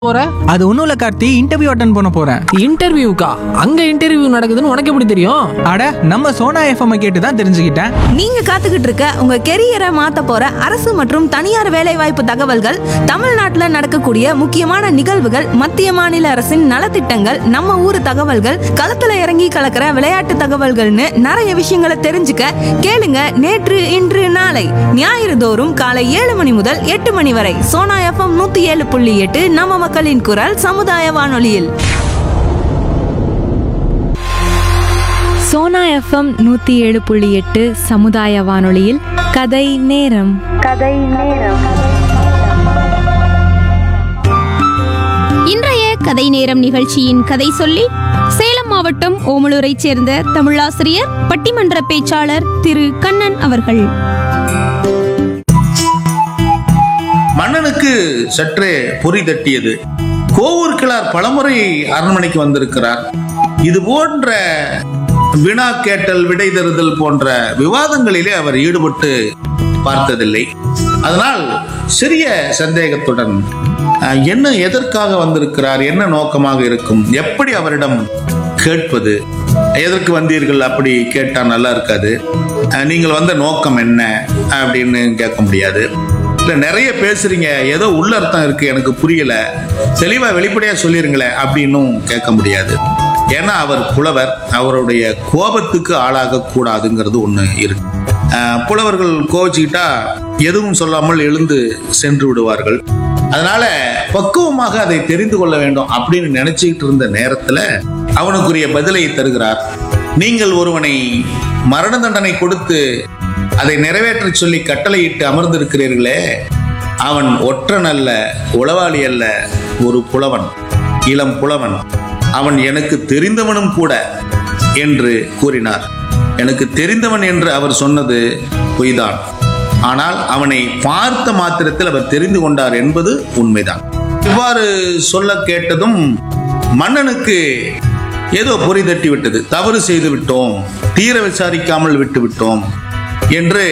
போற அது ஒன்றும் இல்லை கார்த்தி இன்டர்வியூ அட்டன் பண்ண போகிறேன் இன்டர்வியூக்கா அங்க இன்டர்வியூ நடக்குதுன்னு உனக்கு எப்படி தெரியும் அட நம்ம சோனா எஃப்எம் கேட்டு தான் தெரிஞ்சுக்கிட்டேன் நீங்க காத்துக்கிட்டு இருக்க உங்க கெரியரை மாத்த போற அரசு மற்றும் தனியார் வேலைவாய்ப்பு தகவல்கள் தமிழ்நாட்டுல நடக்கக்கூடிய முக்கியமான நிகழ்வுகள் மத்திய மாநில அரசின் நலத்திட்டங்கள் நம்ம ஊர் தகவல்கள் களத்துல இறங்கி கலக்கிற விளையாட்டு தகவல்கள்னு நிறைய விஷயங்களை தெரிஞ்சுக்க கேளுங்க நேற்று இன்று நாளை ஞாயிறு தோறும் காலை ஏழு மணி முதல் எட்டு மணி வரை சோனா எஃப்எம் நூத்தி ஏழு புள்ளி எட்டு நம்ம மக்களின் குரல் சமுதாய வானொலியில் சோனா எஃப்எம் நூத்தி ஏழு புள்ளி எட்டு சமுதாய வானொலியில் கதை நேரம் இன்றைய கதை நேரம் நிகழ்ச்சியின் கதை சொல்லி சேலம் மாவட்டம் ஓமலூரைச் சேர்ந்த தமிழாசிரியர் பட்டிமன்ற பேச்சாளர் திரு கண்ணன் அவர்கள் மன்னனுக்கு சற்றே பொறி தட்டியது கோவூர் கிளார் பலமுறை அரண்மனைக்கு வந்திருக்கிறார் இது போன்ற வினா கேட்டல் விடை தருதல் போன்ற விவாதங்களிலே அவர் ஈடுபட்டு பார்த்ததில்லை அதனால் சிறிய சந்தேகத்துடன் அஹ், என்ன எதற்காக வந்திருக்கிறார் என்ன நோக்கமாக இருக்கும் எப்படி அவரிடம் கேட்பது எதற்கு வந்தீர்கள் அப்படி கேட்டா நல்லா இருக்காது அஹ், நீங்கள் வந்த நோக்கம் என்ன அப்படின்னு கேட்க முடியாது இல்ல நிறைய பேசுறீங்க ஏதோ உள்ள அர்த்தம் இருக்கு எனக்கு புரியல தெளிவா வெளிப்படையா சொல்லிருங்களேன் அப்படின்னும் கேட்க முடியாது ஏன்னா அவர் புலவர் அவருடைய கோபத்துக்கு ஆளாக கூடாதுங்கிறது ஒண்ணு இருக்கு அஹ், புலவர்கள் கோவிச்சுக்கிட்டா எதுவும் சொல்லாமல் எழுந்து சென்று விடுவார்கள் அதனால பக்குவமாக அதை தெரிந்து கொள்ள வேண்டும் அப்படின்னு நினைச்சுக்கிட்டு இருந்த நேரத்துல அவனுக்குரிய பதிலை தருகிறார் நீங்கள் ஒருவனை மரண தண்டனை கொடுத்து அதை நிறைவேற்றச் சொல்லி கட்டளையிட்டு அமர்ந்திருக்கிறீர்களே அவன் ஒற்றன் அல்ல உளவாளி அல்ல ஒரு புலவன் இளம் புலவன் அவன் எனக்கு தெரிந்தவனும் கூட என்று கூறினார் எனக்கு தெரிந்தவன் என்று அவர் சொன்னது பொய்தான் ஆனால் அவனை பார்த்த மாத்திரத்தில் அவர் தெரிந்து கொண்டார் என்பது உண்மைதான் இவ்வாறு சொல்ல கேட்டதும் மன்னனுக்கு ஏதோ பொறி தட்டி விட்டது தவறு செய்து விட்டோம் தீர விசாரிக்காமல் விட்டு விட்டோம் என்று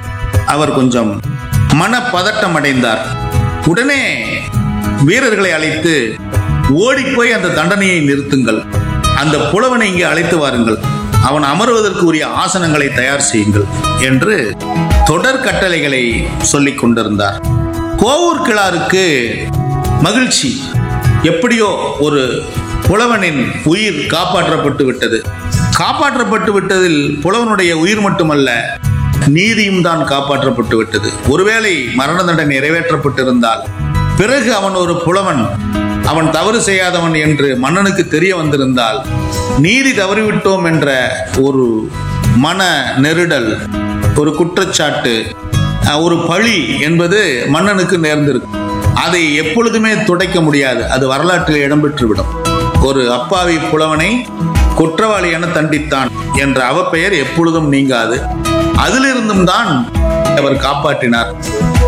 அவர் கொஞ்சம் மனப்பதட்டம் அடைந்தார் உடனே வீரர்களை அழைத்து ஓடிப்போய் அந்த தண்டனையை நிறுத்துங்கள் அந்த புலவனை இங்கே அழைத்து வாருங்கள் அவன் அமர்வதற்கு உரிய ஆசனங்களை தயார் செய்யுங்கள் என்று தொடர் கட்டளைகளை சொல்லிக் கொண்டிருந்தார் கோவூர் கிழாருக்கு மகிழ்ச்சி எப்படியோ ஒரு புலவனின் உயிர் காப்பாற்றப்பட்டு விட்டது காப்பாற்றப்பட்டு விட்டதில் புலவனுடைய உயிர் மட்டுமல்ல நீதியும் தான் காப்பாற்றப்பட்டு விட்டது ஒருவேளை மரண தண்டனை நிறைவேற்றப்பட்டிருந்தால் பிறகு அவன் ஒரு புலவன் அவன் தவறு செய்யாதவன் என்று மன்னனுக்கு தெரிய வந்திருந்தால் நீதி தவறிவிட்டோம் என்ற ஒரு மன நெருடல் ஒரு குற்றச்சாட்டு அஹ், ஒரு பழி என்பது மன்னனுக்கு நேர்ந்திருக்கும் அதை எப்பொழுதுமே துடைக்க முடியாது அது வரலாற்றில் இடம்பெற்றுவிடும் ஒரு அப்பாவி புலவனை குற்றவாளி என தண்டித்தான் என்ற அவப்பெயர் எப்பொழுதும் நீங்காது அதிலிருந்தும் தான் அவர் காப்பாற்றினார்